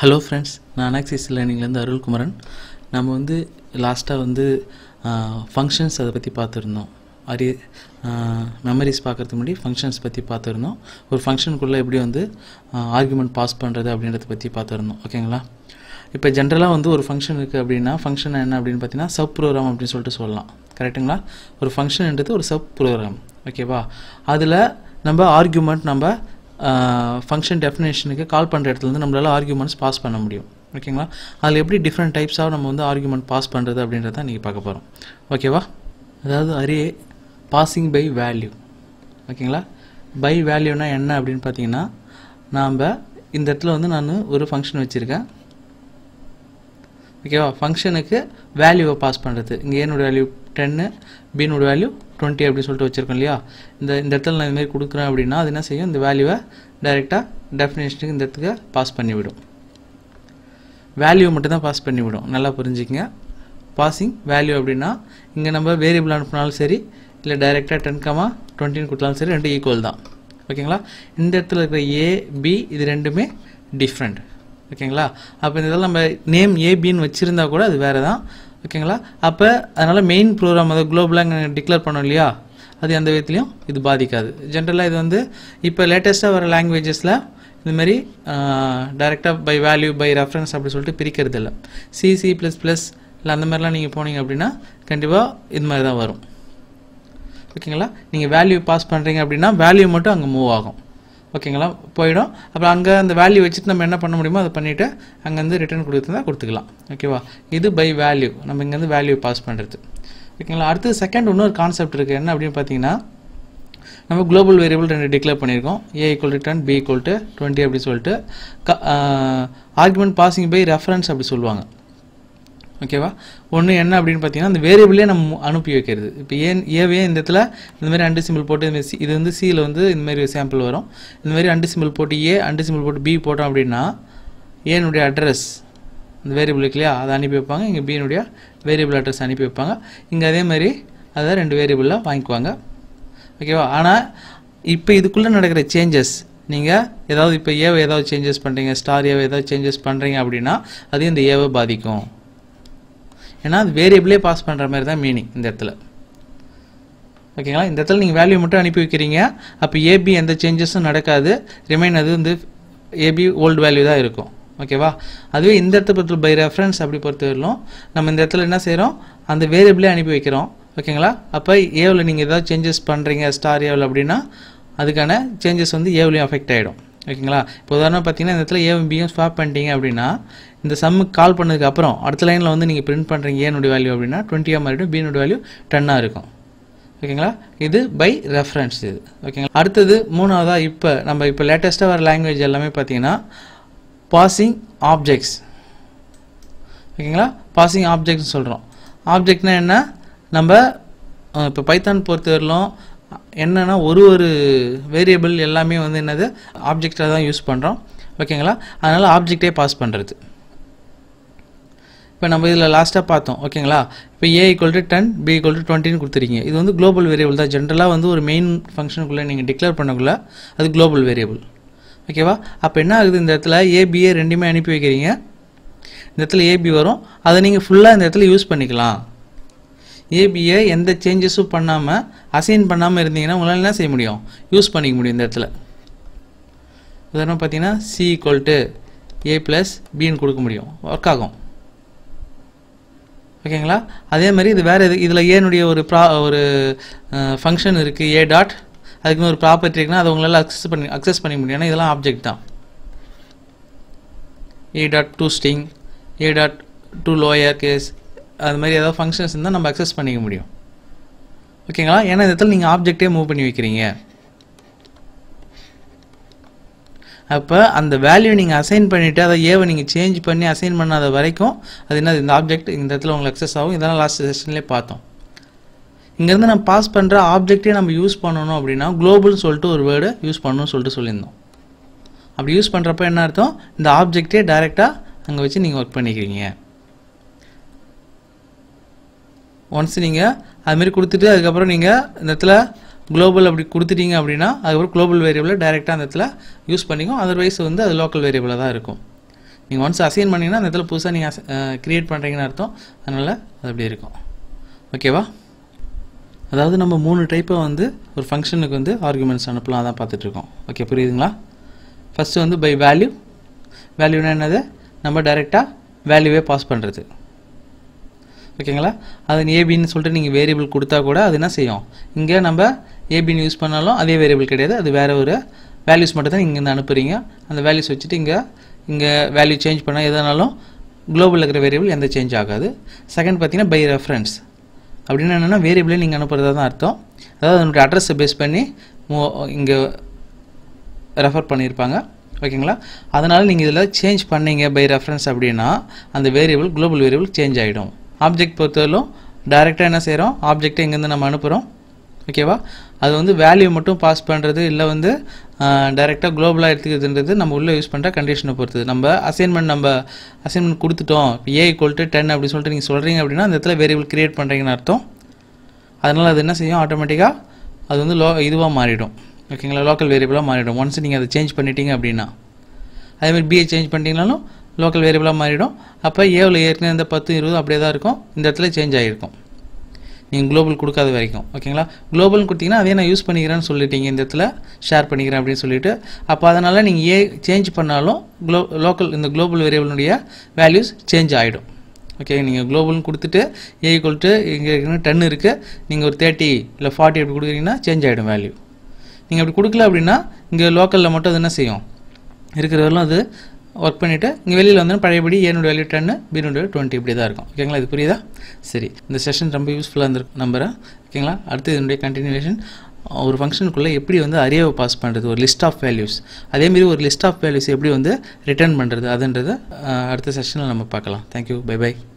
hello friends நான் அனாக்சிஸ் லேர்னிங்லேருந்து அருள்குமரன் நம்ம வந்து லாஸ்ட்டாக வந்து ஃபங்க்ஷன்ஸ் அதை பற்றி பார்த்துருந்தோம் அரி மெமரிஸ் பார்க்குறதுக்கு முன்னாடி ஃபங்க்ஷன்ஸ் பற்றி பார்த்துருந்தோம் ஒரு ஃபங்க்ஷனுக்குள்ளே எப்படி வந்து ஆர்குமெண்ட் பாஸ் பண்ணுறது அப்படின்றத பற்றி பார்த்துருந்தோம் ஓகேங்களா இப்போ ஜென்ரலாக வந்து ஒரு ஃபங்க்ஷன் இருக்குது அப்படின்னா ஃபங்க்ஷன் என்ன அப்படின்னு பார்த்தீங்கன்னா சப் ப்ரோக்ராம் அப்படின்னு சொல்லிட்டு சொல்லலாம் கரெக்டுங்களா ஒரு ஃபங்க்ஷன்ன்றது ஒரு சப் ப்ரோக்ராம் ஓகேவா அதில் நம்ம ஆர்குமெண்ட் நம்ம ஃபங்க்ஷன் டெஃபினேஷனுக்கு கால் பண்ணுற இடத்துல வந்து நம்மளால் ஆர்குமெண்ட்ஸ் பாஸ் பண்ண முடியும் ஓகேங்களா அதில் எப்படி டிஃப்ரெண்ட் டைப்ஸாக நம்ம வந்து ஆர்குமெண்ட் பாஸ் பண்ணுறது அப்படின்றத நீங்கள் பார்க்க போகிறோம் ஓகேவா அதாவது அரே பாசிங் பை வேல்யூ ஓகேங்களா பை வேல்யூனா என்ன அப்படின்னு பார்த்தீங்கன்னா நாம் இந்த இடத்துல வந்து நான் ஒரு ஃபங்க்ஷன் வச்சுருக்கேன் ஓகேவா ஃபங்க்ஷனுக்கு வேல்யூவை பாஸ் பண்ணுறது இங்கே ஏனோட வேல்யூ டென்னு பீனோட வேல்யூ டுவெண்ட்டி அப்படின்னு சொல்லிட்டு வச்சுருக்கோம் இல்லையா இந்த இந்த இடத்துல நான் இதுமாரி கொடுக்குறேன் அப்படின்னா அது என்ன செய்யும் இந்த வேல்யூவை டைரெக்டாக டெஃபினேஷனுக்கு இந்த இடத்துக்கு பாஸ் பண்ணிவிடும் வேல்யூ மட்டும் தான் பாஸ் பண்ணிவிடும் நல்லா புரிஞ்சுக்கங்க பாசிங் வேல்யூ அப்படின்னா இங்கே நம்ம வேரியபிள் அனுப்பினாலும் சரி இல்லை டைரெக்டாக டென் கமா டுவெண்ட்டின்னு கொடுத்தாலும் சரி ரெண்டு ஈக்குவல் தான் ஓகேங்களா இந்த இடத்துல இருக்கிற ஏ பி இது ரெண்டுமே டிஃப்ரெண்ட் ஓகேங்களா அப்போ இந்த இதில் நம்ம நேம் ஏபின்னு வச்சுருந்தா கூட அது வேறு தான் ஓகேங்களா அப்போ அதனால் மெயின் ப்ரோக்ராம் அதை குளோபலாக இங்கே டிக்ளேர் பண்ணோம் இல்லையா அது எந்த விதத்துலையும் இது பாதிக்காது ஜென்ரலாக இது வந்து இப்போ லேட்டஸ்ட்டாக வர லாங்குவேஜஸில் இதுமாரி டைரெக்டாக பை வேல்யூ பை ரெஃபரன்ஸ் அப்படி சொல்லிட்டு பிரிக்கிறது இல்லை சி சி ப்ளஸ் ப்ளஸ் இல்லை அந்த மாதிரிலாம் நீங்கள் போனீங்க அப்படின்னா கண்டிப்பாக இது மாதிரி தான் வரும் ஓகேங்களா நீங்கள் வேல்யூ பாஸ் பண்ணுறீங்க அப்படின்னா வேல்யூ மட்டும் அங்கே மூவ் ஆகும் ஓகேங்களா போயிடும் அப்புறம் அங்கே அந்த வேல்யூ வச்சுட்டு நம்ம என்ன பண்ண முடியுமோ அதை பண்ணிவிட்டு அங்கேருந்து ரிட்டர்ன் கொடுத்துருந்தா கொடுத்துக்கலாம் ஓகேவா இது பை வேல்யூ நம்ம இங்கேருந்து வேல்யூ பாஸ் பண்ணுறது ஓகேங்களா அடுத்து செகண்ட் இன்னொரு கான்செப்ட் இருக்குது என்ன அப்படின்னு பார்த்தீங்கன்னா நம்ம குளோபல் வேரியபிள் ரெண்டு டிக்ளேர் பண்ணியிருக்கோம் A equal to ten B equal to twenty அப்படி சொல்லிட்டு ஆர்குமெண்ட் பாசிங் பை ரெஃபரன்ஸ் அப்படி சொல்லுவாங்க ஓகேவா ஒன்று என்ன அப்படின்னு பார்த்தீங்கன்னா அந்த வேரியபிளே நம்ம அனுப்பி வைக்கிறது இப்போ ஏன் ஏவே இந்த இடத்துல இந்த மாதிரி அண்டு சிம்பிள் போட்டு இந்த சி இது வந்து சியில் வந்து இந்த மாதிரி சாம்பிள் வரும் இந்த மாதிரி அண்டு சிம்பிள் போட்டு ஏ அண்டு சிம்பிள் போட்டு பி போட்டோம் அப்படின்னா ஏனுடைய அட்ரஸ் இந்த வேரியபிள் இருக்கு இல்லையா அதை அனுப்பி வைப்பாங்க இங்கே பியினுடைய வேரியபிள் அட்ரஸ் அனுப்பி வைப்பாங்க இங்கே அதே மாதிரி அதை ரெண்டு வேரியபிளில் வாங்கிக்குவாங்க ஓகேவா ஆனால் இப்போ இதுக்குள்ளே நடக்கிற சேஞ்சஸ் நீங்கள் ஏதாவது இப்போ ஏவை ஏதாவது சேஞ்சஸ் பண்ணுறீங்க ஸ்டார் ஏவை ஏதாவது சேஞ்சஸ் பண்ணுறீங்க அப்படின்னா அது இந்த ஏவை பாதிக்கும் ஏன்னா அது வேரியபிளே பாஸ் பண்ணுற மாதிரி தான் மீனிங் இந்த இடத்துல ஓகேங்களா இந்த இடத்துல நீங்கள் வேல்யூ மட்டும் அனுப்பி வைக்கிறீங்க அப்போ ஏபி எந்த சேஞ்சஸும் நடக்காது ரிமைன் அது வந்து ஏபி ஓல்டு வேல்யூ தான் இருக்கும் ஓகேவா அதுவே இந்த இடத்த பொறுத்த பை ரெஃபரன்ஸ் அப்படி பொறுத்தவரையிலும் நம்ம இந்த இடத்துல என்ன செய்கிறோம் அந்த வேரியபிளே அனுப்பி வைக்கிறோம் ஓகேங்களா அப்போ ஏவில் நீங்கள் ஏதாவது சேஞ்சஸ் பண்ணுறீங்க ஸ்டார் ஏவில் அப்படின்னா அதுக்கான சேஞ்சஸ் வந்து ஏவிலையும் அஃபெக்ட் ஆகிடும் ஓகேங்களா இப்போ உதாரணம் பார்த்தீங்கன்னா இந்த இடத்துல ஏவும் பியும் ஸ்வாப் பண்ணிட்டீங்க அப்படின்னா இந்த சம்முக்கு கால் பண்ணதுக்கு அப்புறம் அடுத்த லைனில் வந்து நீங்கள் பிரிண்ட் பண்ணுறீங்க ஏனுடைய வேல்யூ அப்படின்னா டுவெண்ட்டியாக மாறிடும் பினுடைய வேல்யூ டென்னாக இருக்கும் ஓகேங்களா இது பை ரெஃபரன்ஸ் இது ஓகேங்களா அடுத்தது மூணாவதாக இப்போ நம்ம இப்போ லேட்டஸ்ட்டாக வர லாங்குவேஜ் எல்லாமே பார்த்தீங்கன்னா பாசிங் ஆப்ஜெக்ட்ஸ் ஓகேங்களா பாசிங் ஆப்ஜெக்ட்ஸ் சொல்கிறோம் ஆப்ஜெக்ட்னா என்ன நம்ம இப்போ பைத்தான் பொறுத்தவரையிலும் என்னென்னா ஒரு ஒரு வேரியபிள் எல்லாமே வந்து என்னது ஆப்ஜெக்டாக தான் யூஸ் பண்ணுறோம் ஓகேங்களா அதனால் ஆப்ஜெக்டே பாஸ் பண்ணுறது இப்போ நம்ம இதில் லாஸ்ட்டாக பார்த்தோம் ஓகேங்களா இப்போ A equal to ten B equal to டுவெண்ட்டின்னு கொடுத்துருக்கீங்க இது வந்து குளோபல் வேரியபிள் தான் ஜென்ரலாக வந்து ஒரு மெயின் ஃபங்க்ஷனுக்குள்ளே நீங்கள் டிக்ளேர் பண்ணக்குள்ள அது குளோபல் வேரியபிள் ஓகேவா அப்போ என்ன ஆகுது இந்த இடத்துல ஏபிஏ ரெண்டுமே அனுப்பி வைக்கிறீங்க இந்த இடத்துல ஏபி வரும் அதை நீங்கள் ஃபுல்லாக இந்த இடத்துல யூஸ் பண்ணிக்கலாம் ஏபியை எந்த சேஞ்சஸும் பண்ணாமல் அசைன் பண்ணாமல் இருந்தீங்கன்னா உங்களால் என்ன செய்ய முடியும் யூஸ் பண்ணிக்க முடியும் இந்த இடத்துல உதாரணம் பார்த்தீங்கன்னா C equal to A plus பின்னு கொடுக்க முடியும் ஒர்க் ஆகும் ஓகேங்களா அதே மாதிரி இது வேறு இது இதில் ஏனுடைய ஒரு ப்ரா ஒரு ஃபங்க்ஷன் இருக்குது ஏ டாட் அதுக்குன்னு ஒரு ப்ராப்பர்ட்டி இருக்குன்னா அதை உங்களால் அக்சஸ் பண்ணி அக்சஸ் பண்ணிக்க முடியும் ஏன்னா இதெல்லாம் ஆப்ஜெக்ட் தான் A dot to string A dot to lower case அது மாதிரி ஏதாவது ஃபங்க்ஷன்ஸ் இருந்தால் நம்ம அக்சஸ் பண்ணிக்க முடியும் ஓகேங்களா ஏன்னா இந்த இடத்துல நீங்கள் ஆப்ஜெக்டே மூவ் பண்ணி வைக்கிறீங்க அப்போ அந்த வேல்யூ நீங்கள் அசைன் பண்ணிவிட்டு அதை ஏவை நீங்கள் சேஞ்ச் பண்ணி அசைன் பண்ணாத வரைக்கும் அது என்ன இந்த ஆப்ஜெக்ட் இந்த இடத்துல உங்களுக்கு அக்சஸ் ஆகும் இதெல்லாம் லாஸ்ட் செஷன்லேயே பார்த்தோம் இங்கேருந்து நம்ம பாஸ் பண்ணுற ஆப்ஜெக்டே நம்ம யூஸ் பண்ணணும் அப்படின்னா குளோபல்னு சொல்லிட்டு ஒரு வேர்டு யூஸ் பண்ணணும்னு சொல்லிட்டு சொல்லியிருந்தோம் அப்படி யூஸ் பண்ணுறப்ப என்ன அர்த்தம் இந்த ஆப்ஜெக்டே டைரெக்டாக அங்கே வச்சு நீங்கள் ஒர்க் பண்ணிக்கிறீங்க ஒன்ஸ் நீங்கள் அதுமாரி கொடுத்துட்டு அதுக்கப்புறம் நீங்கள் இந்த இடத்துல குளோபல் அப்படி கொடுத்துட்டீங்க அப்படின்னா அதுக்கப்புறம் குளோபல் வேரியபிளை டைரெக்டாக அந்த இடத்துல யூஸ் பண்ணிக்கும் அதர்வைஸ் வந்து அது லோக்கல் வேரியபிளாக தான் இருக்கும் நீங்கள் ஒன்ஸ் அசைன் பண்ணிங்கன்னா அந்த இடத்துல புதுசாக நீங்கள் க்ரியேட் பண்ணுறீங்கன்னு அர்த்தம் அதனால் அது அப்படி இருக்கும் ஓகேவா அதாவது நம்ம மூணு டைப்பை வந்து ஒரு ஃபங்க்ஷனுக்கு வந்து ஆர்குமெண்ட்ஸ் அனுப்பலாம் அதான் பார்த்துட்ருக்கோம் ஓகே புரியுதுங்களா ஃபஸ்ட்டு வந்து பை வேல்யூ வேல்யூனா என்னது நம்ம டைரெக்டாக வேல்யூவே பாஸ் பண்ணுறது ஓகேங்களா அது ஏபின்னு சொல்லிட்டு நீங்கள் வேரியபிள் கொடுத்தா கூட அது என்ன செய்யும் இங்கே நம்ம ஏபின்னு யூஸ் பண்ணாலும் அதே வேரியபிள் கிடையாது அது வேறு ஒரு வேல்யூஸ் மட்டும் தான் இங்கேருந்து அனுப்புகிறீங்க அந்த வேல்யூஸ் வச்சுட்டு இங்கே இங்கே வேல்யூ சேஞ்ச் பண்ணால் எதனாலும் குளோபலில் இருக்கிற வேரியபிள் எந்த சேஞ்ச் ஆகாது செகண்ட் பார்த்தீங்கன்னா பை ரெஃபரன்ஸ் அப்படின்னா என்னென்னா வேரியபிளே நீங்கள் அனுப்புறதா தான் அர்த்தம் அதாவது அதனுடைய அட்ரஸை பேஸ் பண்ணி இங்கே ரெஃபர் பண்ணியிருப்பாங்க ஓகேங்களா அதனால் நீங்கள் இதில் சேஞ்ச் பண்ணீங்க பை ரெஃபரன்ஸ் அப்படின்னா அந்த வேரியபிள் குளோபல் வேரியபிள் சேஞ்ச் ஆகிடும் ஆப்ஜெக்ட் பொறுத்தவரையிலும் டைரெக்டாக என்ன செய்கிறோம் ஆப்ஜெக்டை இங்கேருந்து நம்ம அனுப்புகிறோம் ஓகேவா அது வந்து வேல்யூ மட்டும் பாஸ் பண்ணுறது இல்லை வந்து டைரெக்டாக குளோபலாக எடுத்துக்கிறதுன்றது நம்ம உள்ளே யூஸ் பண்ணுற கண்டிஷனை பொறுத்தது நம்ம அசைன்மெண்ட் நம்ம அசைன்மெண்ட் கொடுத்துட்டோம் இப்போ ஏ ஈக்குவல் டு டென் அப்படி சொல்லிட்டு நீங்கள் சொல்கிறீங்க அப்படின்னா அந்த இடத்துல வேரியபிள் கிரியேட் பண்ணுறீங்கன்னு அர்த்தம் அதனால் அது என்ன செய்யும் ஆட்டோமேட்டிக்காக அது வந்து லோ இதுவாக மாறிடும் ஓகேங்களா லோக்கல் வேரியபிளாக மாறிடும் ஒன்ஸ் நீங்கள் அதை சேஞ்ச் பண்ணிட்டீங்க அப்படின்னா அதேமாதிரி பிஏ சேஞ்ச் பண்ணிட்டீங்கனாலும் லோக்கல் வேரியபிளாக மாறிடும் அப்போ ஏவில் ஏற்கனவே இந்த பத்து இருபது அப்படியே தான் இருக்கும் இந்த இடத்துல சேஞ்ச் ஆகிருக்கும் நீங்கள் குளோபல் கொடுக்காத வரைக்கும் ஓகேங்களா குளோபல்னு கொடுத்தீங்கன்னா அதே நான் யூஸ் பண்ணிக்கிறேன்னு சொல்லிட்டீங்க இந்த இடத்துல ஷேர் பண்ணிக்கிறேன் அப்படின்னு சொல்லிட்டு அப்போ அதனால் நீங்கள் ஏ சேஞ்ச் பண்ணாலும் குளோ லோக்கல் இந்த குளோபல் வேரியபிளுடைய வேல்யூஸ் சேஞ்ச் ஆகிடும் ஓகே நீங்கள் குளோபல்னு கொடுத்துட்டு ஏ ஈக்குவல் டு இங்கே ஏற்கனவே டென் இருக்குது நீங்கள் ஒரு தேர்ட்டி இல்லை ஃபார்ட்டி அப்படி கொடுக்குறீங்கன்னா சேஞ்ச் ஆகிடும் வேல்யூ நீங்கள் அப்படி கொடுக்கல அப்படின்னா இங்கே லோக்கலில் மட்டும் அது என்ன செய்யும் இருக்கிற வரலும் அது ஒர்க் பண்ணிவிட்டு இங்கே வெளியில் வந்து பழையபடி ஏனோட வேல்யூ டென்னு பீனோட டுவெண்ட்டி இப்படி தான் இருக்கும் ஓகேங்களா இது புரியுதா சரி இந்த செஷன் ரொம்ப யூஸ்ஃபுல்லாக இருந்திருக்கு நம்புகிறேன் ஓகேங்களா அடுத்து இதனுடைய கண்டினியூஷன் ஒரு ஃபங்க்ஷனுக்குள்ளே எப்படி வந்து அரியாவை பாஸ் பண்ணுறது ஒரு லிஸ்ட் ஆஃப் வேல்யூஸ் அதேமாரி ஒரு லிஸ்ட் ஆஃப் வேல்யூஸ் எப்படி வந்து ரிட்டர்ன் பண்ணுறது அதுன்றதை அடுத்த செஷனில் நம்ம பார்க்கலாம் தேங்க்யூ பை பை